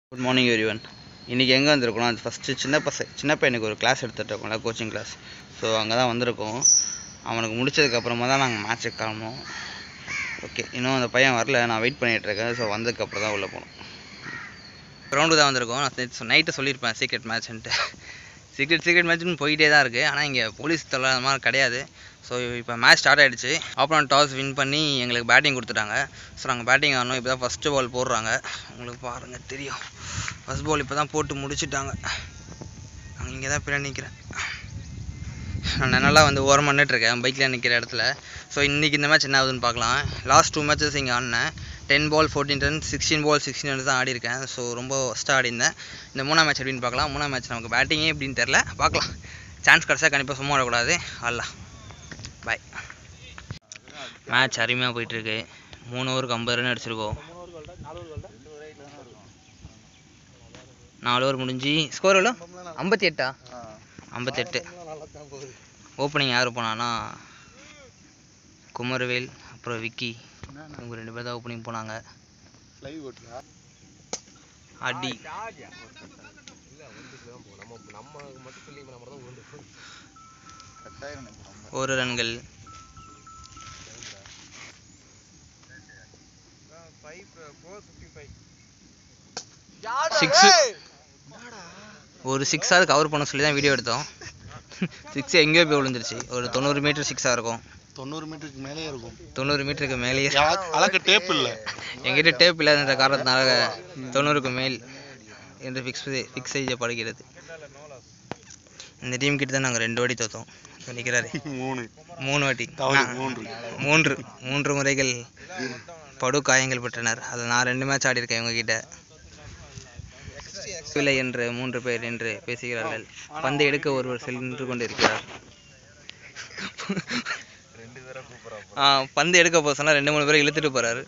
Good morning everyone இன்றைக்கி எங்கே வந்திருக்கோம் அது ஃபஸ்ட்டு சின்ன பச சின்ன பையனுக்கு ஒரு கிளாஸ் எடுத்துகிட்டு இருக்கோம்ல கோச்சிங் கிளாஸ் ஸோ அங்கே தான் வந்திருக்கோம் அவனுக்கு முடிச்சதுக்கப்புறமா தான் நாங்கள் மேட்ச்சுக்கு கிளம்புவோம் ஓகே இன்னும் அந்த பையன் வரல நான் வெயிட் பண்ணிகிட்டு இருக்கேன் ஸோ வந்ததுக்கப்புறம் தான் உள்ளே போகணும் கிரவுண்டு தான் வந்திருக்கோம் நான் நேற்று நைட்டு சொல்லியிருப்பேன் சீக்ரெட் மேட்ச்ன்ட்டு சீக்ரெட் சீக்ரெட் மேட்ச்னு போயிட்டே தான் இருக்குது ஆனால் இங்கே போலீஸ் தொல்லை அந்த மாதிரி கிடையாது ஸோ இப்போ மேட்ச் ஸ்டார்ட் ஆகிடுச்சு அப்புறம் டாஸ் வின் பண்ணி எங்களுக்கு பேட்டிங் கொடுத்துட்டாங்க ஸோ நாங்கள் பேட்டிங் ஆடணும் இப்போ தான் ஃபஸ்ட்டு பால் போடுறாங்க உங்களுக்கு பாருங்கள் தெரியும் ஃபஸ்ட் பால் இப்போ தான் போட்டு முடிச்சிட்டாங்க நான் இங்கே தான் பின்னாடி நிற்கிறேன் நான் நல்லா வந்து ஓரமாக நின்றுட்டுருக்கேன் பைக்கில் நிற்கிற இடத்துல ஸோ இன்றைக்கி இந்த மேட்ச் என்ன ஆகுதுன்னு பார்க்கலாம் லாஸ்ட் டூ மேட்சஸ் இங்கே ஆடினேன் ten ball fourteen run sixteen ball sixteen run தான் ஆடிருக்கேன் ஸோ ரொம்ப ஃபஸ்ட்டாக ஆடிருந்தேன் இந்த மூணாம் மேட்ச் எப்படின்னு பார்க்கலாம் மூணாம் மேட்ச் நமக்கு பேட்டிங்கே எப்படின்னு தெரில பார்க்கலாம் சான்ஸ் கிடச்சா கண்டிப்பாக சும்மா விடக்கூடாது ஆடலாம் பாய் மேட்ச் அருமையாக போயிட்டுருக்கு மூணு ஓவருக்கு ஐம்பது ரன் அடிச்சிருக்கோம் நாலு ஓவர் முடிஞ்சு ஸ்கோர் எவ்வளோ ஐம்பத்தி எட்டா ஐம்பத்தெட்டு ஓப்பனிங் யார் போனான்னா குமரவேல் அப்புறம் விக்கி இவங்க ரெண்டு பேர் தான் ஓப்பனிங் போனாங்க அடி ஒரு ரன்கள் சிக்ஸ் ஒரு சிக்ஸாவது கவர் பண்ண சொல்லி தான் வீடியோ எடுத்தோம் சிக்ஸ் எங்கேயோ போய் விழுந்துருச்சு ஒரு தொண்ணூறு மீட்டர் சிக்ஸாக இருக்கும் தொண்ணூறு மீட்டருக்கு மேலே இருக்கும் தொண்ணூறு மீட்டருக்கு மேலேயே அளக்கு டேப் இல்லை எங்கிட்ட டேப் இல்லாத காரணத்தினால தொண்ணூறுக்கு மேல் என்று ஃபிக்ஸ் ஃபிக்ஸ் செய்யப்படுகிறது இந்த டீம் கிட்ட தான் நாங்கள் ரெண்டு வாட்டி தோத்தோம் இப்போ நிற்கிறாரு மூணு மூணு வாட்டி தவறு நான் மூன்று மூன்று மூன்று முறைகள் படு காயங்கள் பெற்றனர் அதில் நான் ரெண்டு மேட்ச் ஆடியிருக்கேன் இவங்ககிட்ட விலை என்று மூன்று பேர் என்று பேசுகிறார்கள் பந்து எடுக்க ஒருவர் சென்று கொண்டு இருக்கிறார் ஆ பந்து எடுக்க போக சொன்னா ரெண்டு மூணு பேரை இழுத்துட்டு போறாரு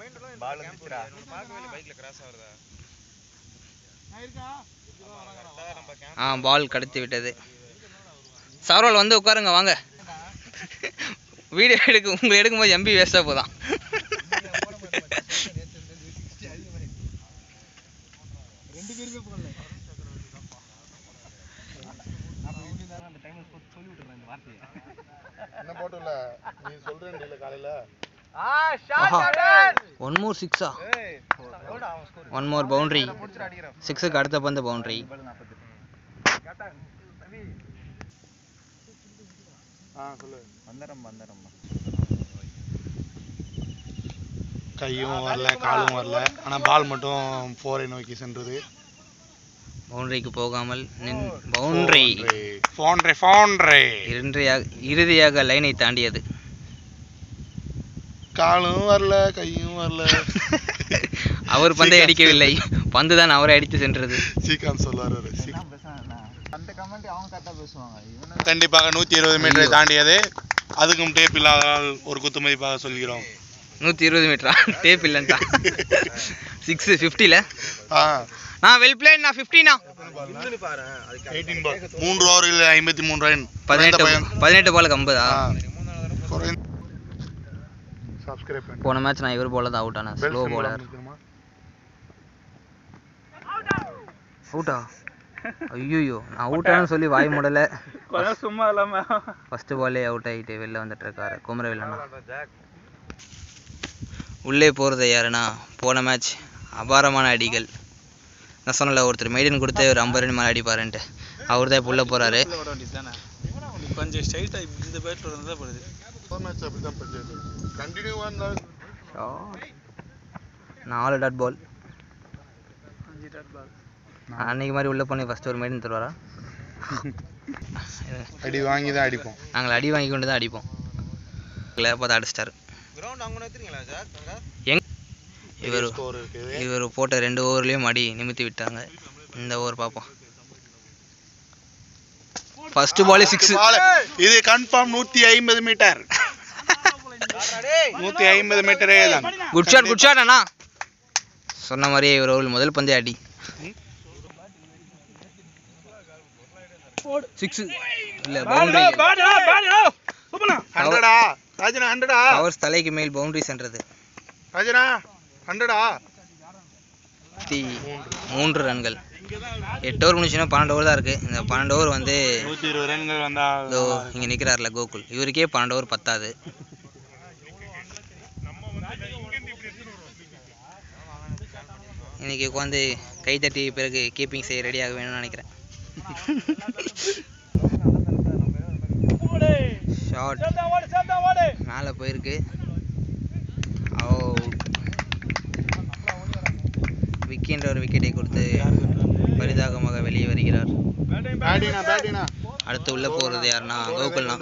ஆ பால் கடத்தி விட்டது சவரால் வந்து உட்காருங்க வாங்க வீடியோ எடுக்க உங்களை எடுக்கும்போது எம்பி வேஸ்ட்டாக போதான் என்ன போட்டுல நீ சொல்றேன் காலையில ஒன் மோர் சிக்ஸா ஒன் மோர் பவுண்டரி சிக்ஸுக்கு அடுத்த பந்து பவுண்டரி ஆ சொல்லு கையும் வரல காலும் வரல ஆனா பால் மட்டும் போரை நோக்கி சென்றது பவுண்டரிக்கு போகாமல் நின் பவுண்டரி போன்றே போன்றே இறுதியாக இறுதியாக லைனை தாண்டியது காலும் வரல கையும் வரல அவர் பந்தை அடிக்கவில்லை பந்து தான் அவரை அடித்து சென்றது சீக்கான் சொல்லுவாரு அவரு. சீ- கண்டிப்பாக நூத்தி இருபது மீட்டரை தாண்டியது அதுக்கும் டேப் இல்லாததால் ஒரு குத்து மதிப்பாக சொல்கிறோம் நூற்றி இருபது மீட்டரா டேப் இல்லைன்ட்டா சிக்ஸ் ஃபிஃப்டியில் ஆ நான் வெல் பிளேட் நான் ஃபிஃப்டினா மூன்று ஓவரில் ஐம்பத்தி மூன்று ரன் பதினெட்டு பதினெட்டு பாலுக்கு ஐம்பதா சப்ஸ்கிரைப் பண்ணி போன மேட்ச் நான் இவர் போல தான் அவுட் ஆனேன் ஸ்லோ போலர் அவுட்டா ஐயோ நான் அவுட் ஆனு சொல்லி வாய் முடல சும்மா இல்லாம ஃபர்ஸ்ட் பாலே அவுட் ஆகிட்டு வெளில வந்துட்டு இருக்காரு குமரவேல் அண்ணா உள்ளே போகிறது யாருன்னா போன மேட்ச் அபாரமான அடிகள் நான் சொன்னல ஒருத்தர் மெய்டன் கொடுத்து ஒரு ஐம்பது ரன் மேலே அடிப்பாருன்ட்டு அவர் தான் இப்போ உள்ளே போகிறாரு கொஞ்சம் ஸ்ட்ரைட்டா இந்த பேட் இருந்தா படுது நாலு டாட் பால் அஞ்சு டாட் பால் அன்னைக்கு மாதிரி உள்ளே போனே ஃபஸ்ட்டு ஒரு மெய்டன் தருவாரா அடி வாங்கி தான் அடிப்போம் நாங்கள் அடி வாங்கி கொண்டு தான் அடிப்போம் இல்லை பார்த்து அடிச்சிட்டாரு எங் இவர் ஸ்கோர் இருக்குது இவர் போட்ட ரெண்டு ஓவர்லேயும் அடி நிமித்தி விட்டாங்க இந்த ஓவர் பார்ப்போம் ஃபர்ஸ்ட் பாலே சிக்ஸ் Ball. இது கன்ஃபார்ம் நூத்தி ஐம்பது மீட்டர் நூத்தி ஐம்பது மீட்டரே தான் குட் ஷாட் குட் ஷாட் அண்ணா சொன்ன மாதிரியே இவர் ஓவர் முதல் பந்தே அடி சிக்ஸ் இல்ல பவுண்டரி ஹண்ட்ரடா ராஜனா ஹண்ட்ரடா கவர்ஸ் தலைக்கு மேல் பவுண்டரி சென்றது ராஜனா ஹண்ட்ரடா தி மூன்று மூன்று ரன்கள் எட்டு ஓவர் முடிச்சுன்னா பன்னெண்டு ஓவர் தான் இருக்குது இந்த பன்னெண்டு ஓவர் வந்து நூற்றி இருபது ரன்கள் வந்தால் இதோ இங்கே நிற்கிறார்ல கோகுல் இவருக்கே பன்னெண்டு ஓவர் பத்தாது இன்னைக்கு உட்காந்து கை தட்டி பிறகு கீப்பிங் செய்ய ரெடியாக வேணும்னு நினைக்கிறேன் ஷார்ட் மேலே போயிருக்கு அவுட் விக்கின்ற ஒரு விக்கெட்டை கொடுத்து பரிதாகமாக வெளியே வருகிறார் பேட்டினா பேட்டினா அடுத்து உள்ள போகிறது யாருன்னா கோகுல்னா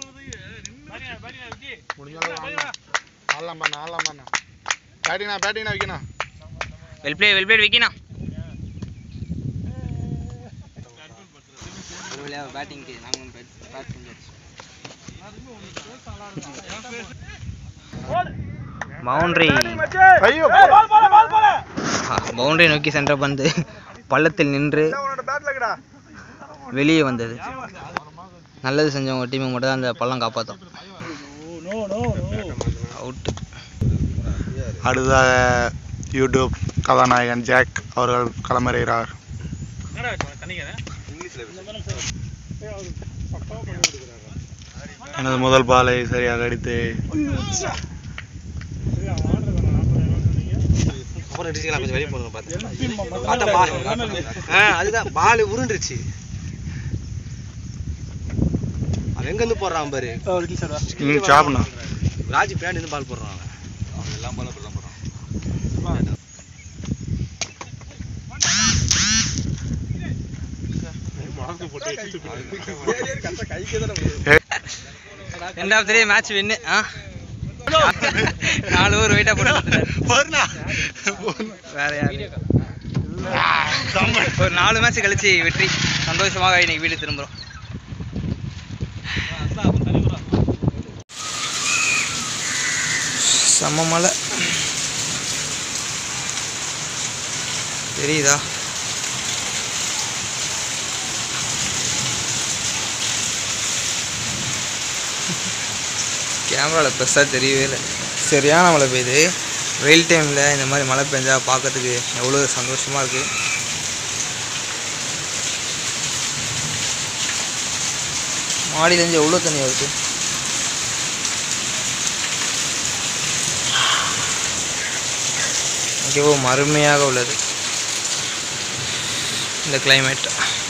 ஆடலாம் பண்ண ஆடலாம் பண்ண பேட்டினா பேட்டினா வைக்கணும் வெல் பிளே வெல் பிளேட் விக்கினா ஒரு வழியாக பேட்டிங்க்கு நாங்கள் பேட் பேட் செஞ்சாச்சு பவுண்டரி ஐயோ பவுண்டரி நோக்கி சென்ற பந்து பள்ளத்தில் நின்று வெளியே வந்தது நல்லது செஞ்சவங்க டீமை மட்டும் தான் அந்த பள்ளம் காப்பாற்றும் அவுட் அடுத்ததாக யூடியூப் கதாநாயகன் ஜாக் அவர்கள் களமிறகிறார் எனது முதல் பாலை சரியாக அடித்து அப்புறம் அடிச்சுக்கலாம் கொஞ்சம் வெளியே போடுங்க பார்த்தேன் பார்த்தா பால் ஆ அதுதான் பால் உருண்டுருச்சு அவன் எங்கேருந்து போடுறான் பாரு ம் சாப்பிடணும் ராஜி பேண்ட் இருந்து பால் போடுறான் அவன் அவன் எல்லாம் பால் அப்படி தான் போடுறான் end of three match win ஆ நாலு ஓவர் வெயிட்டாக போட்டு கொடுத்துட்டாரு. வேற யாரு ஒரு நாலு மேட்ச் கழிச்சு வெற்றி சந்தோஷமாக இன்னைக்கு வீடு திரும்புகிறோம் செம்ம மழை தெரியுதா கேமராவில் பெருசாக தெரியவே இல்லை சரியான மழை பெய்யுது வெயில் டைமில் இந்த மாதிரி மழை பெஞ்சா பார்க்கறதுக்கு எவ்வளோ சந்தோஷமாக இருக்குது மாடியிலேருந்து எவ்வளோ தண்ணி வருது மிகவும் அருமையாக உள்ளது இந்த climate